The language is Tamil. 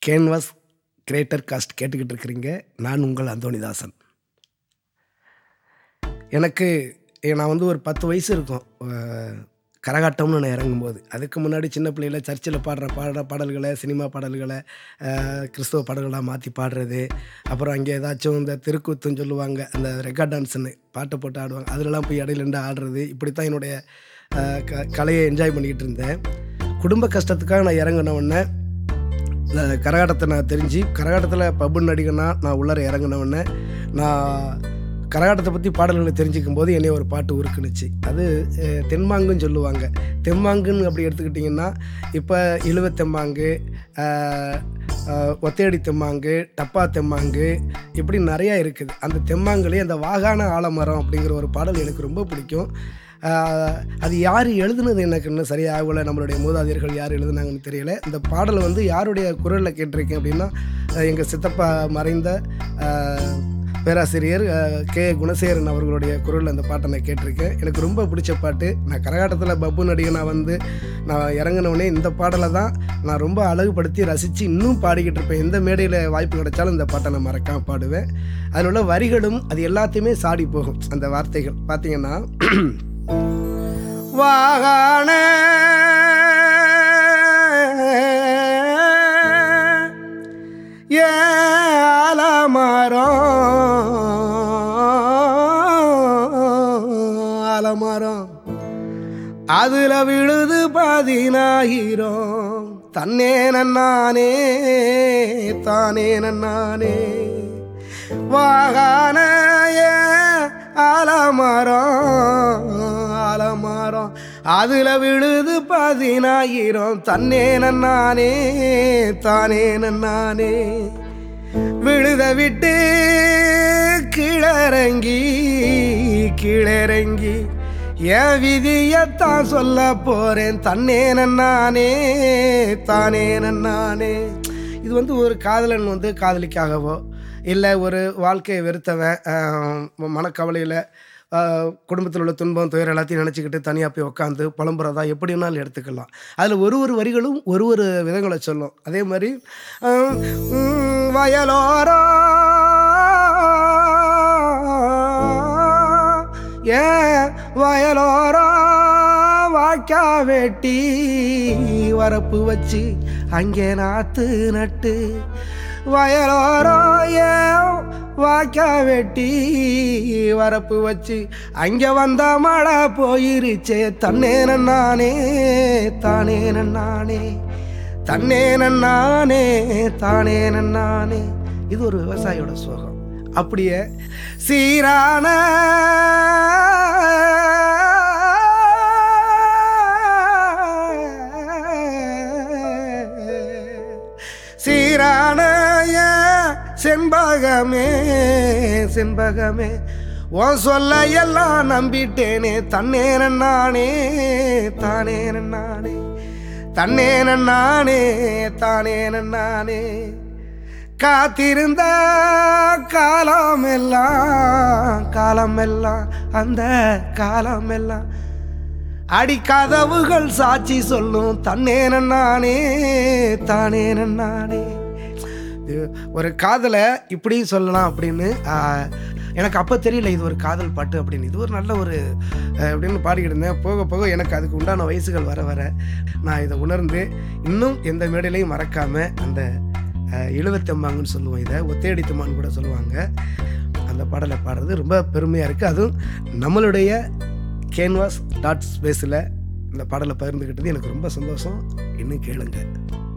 கேன்வாஸ் கிரேட்டர் காஸ்ட் கேட்டுக்கிட்டு இருக்கிறீங்க நான் உங்கள் அந்தோணிதாசன் எனக்கு ஏ, நான் வந்து ஒரு பத்து வயசு இருக்கும் அஹ், கரகாட்டம்னு நான் இறங்கும்போது அதுக்கு முன்னாடி சின்ன பிள்ளையில சர்ச்சில் பாடுற பாடுற பாடல்களை சினிமா பாடல்களை அஹ், கிறிஸ்தவ பாடல்களாக மாற்றி பாடுறது அப்புறம் அங்கே ஏதாச்சும் இந்த தெருக்கூத்துன்னு சொல்லுவாங்க அந்த ரெக்கார்ட் டான்ஸ்னு பாட்டை போட்டு ஆடுவாங்க அதிலலாம் போய் இடையில நின்று ஆடுறது இப்படி தான் என்னுடைய அஹ், க கலையை என்ஜாய் பண்ணிக்கிட்டு இருந்தேன் குடும்ப கஷ்டத்துக்காக நான் இறங்கின உடனே இந்த கரகாட்டத்தை நான் தெரிஞ்சு கரகாட்டத்தில் பப்பு நடிகனா நான் உள்ளர இறங்கினவுடனே நான் கரகாட்டத்தை பற்றி பாடல்களை தெரிஞ்சுக்கும் போது என்னைய ஒரு பாட்டு உருக்குனுச்சு அது அஹ், தென்மாங்குன்னு சொல்லுவாங்க தெம்மாங்குன்னு அப்படி எடுத்துக்கிட்டிங்கன்னா இப்போ இழுவ தெம்மாங்கு அஹ், அஹ், ஒத்தையடி தெம்மாங்கு டப்பா தெம்மாங்கு இப்படி நிறையா இருக்குது அந்த தெம்மாங்குலேயே அந்த வாகான ஆலமரம் அப்படிங்கிற ஒரு பாடல் எனக்கு ரொம்ப பிடிக்கும் ஆஹ் அது யார் எழுதுனது எனக்கு இன்னும் சரியாக ஆகல நம்மளுடைய மூதாதையர்கள் யார் எழுதுனாங்கன்னு தெரியல இந்த பாடலை வந்து யாருடைய குரலில் கேட்டிருக்கேன் அப்படின்னா எங்கள் சித்தப்பா மறைந்த ஆஹ், பேராசிரியர் ஆஹ், கே குணசேகரன் அவர்களுடைய குரலில் அந்த பாட்டை நான் கேட்டிருக்கேன் எனக்கு ரொம்ப பிடிச்ச பாட்டு நான் கரகாட்டத்தில் பப்பு நடிகனாக வந்து நான் இறங்கினவுடனே இந்த பாடலை தான் நான் ரொம்ப அழகுபடுத்தி ரசித்து இன்னும் பாடிக்கிட்டு இருப்பேன் எந்த மேடையில் வாய்ப்பு கிடைச்சாலும் இந்த பாட்டை நான் மறக்காம பாடுவேன் அதில் உள்ள வரிகளும் அது எல்லாத்தையுமே சாடி போகும் அந்த வார்த்தைகள் பார்த்தீங்கன்னா வாகான ஆலமரம் ஆலமரம் அதுல விழுது பதினாயிரம் தன்னே நன்னானே தானே நன்னானே வாகான ஆலமரம் ஆலமரம் அதுல விழுது பதினாயிரம் தன்னே நன்னானே தானே நன்னானே விழுத விட்டு கீழறங்கி கீழறங்கி என் விதியத்தான் சொல்ல போறேன் தன்னே நன்னானே தானே நன்னானே இது வந்து ஒரு காதலன் வந்து காதலிக்காகவோ இல்லை ஒரு வாழ்க்கையை வெறுத்தவன் ஆஹ், மனக்கவலையில் குடும்பத்தில் உள்ள துன்பம் துயரம் எல்லாத்தையும் நினச்சிக்கிட்டு தனியாக போய் உட்காந்து புலம்புறதா எப்படி வேணாலும் எடுத்துக்கலாம் அதில் ஒரு ஒரு வரிகளும் ஒரு ஒரு விதங்களை சொல்லும் அதே மாதிரி ஆஹ், உம், வயலோரம் ஏன் வயலோரம் வாய்க்கா வெட்டி வரப்பு வச்சு அங்கே நாத்து நட்டு வயலோரம் ஏன் வாய்க்கா வெட்டி வரப்பு வச்சு அங்கே வந்த மழை போயிருச்சே தன்னே நானே தானே நானே தன்னே நானே தானே நானே இது ஒரு விவசாயியோட சோகம் அப்படியே சீரான சீரான என் செண்பகமே செண்பகமே உன் சொல்ல எல்லாம் நம்பிட்டேனே தன்னே நானே தானே நானே தன்னே நானே தானே நானே காத்திருந்த காலமெல்லாம் காலமெல்லாம் அந்த காலமெல்லாம் அடிக்கதவுகள் சாட்சி சொல்லும் தன்னே நானே தானே நானே இது ஒரு காதலை இப்படியும் சொல்லலாம் அப்படின்னு ஆஹ், எனக்கு அப்போ தெரியல இது ஒரு காதல் பாட்டு அப்படின்னு இது ஒரு நல்ல ஒரு அஹ், அப்படின்னு பாடிக்கிட்டு இருந்தேன் போக போக எனக்கு அதுக்கு உண்டான வயசுகள் வர வர நான் இதை உணர்ந்து இன்னும் எந்த மேடையிலையும் மறக்காமல் அந்த அஹ், இழுவத்தம்பாங்கன்னு சொல்லுவோம் இதை ஒத்தையடித்தம்மான்னு கூட சொல்லுவாங்க அந்த பாடலை பாடுறது ரொம்ப பெருமையாக இருக்குது அதுவும் நம்மளுடைய கேன்வாஸ் டாட் ஸ்பேஸில் இந்த பாடலை பகிர்ந்துக்கிட்டது எனக்கு ரொம்ப சந்தோஷம் இன்னும் கேளுங்க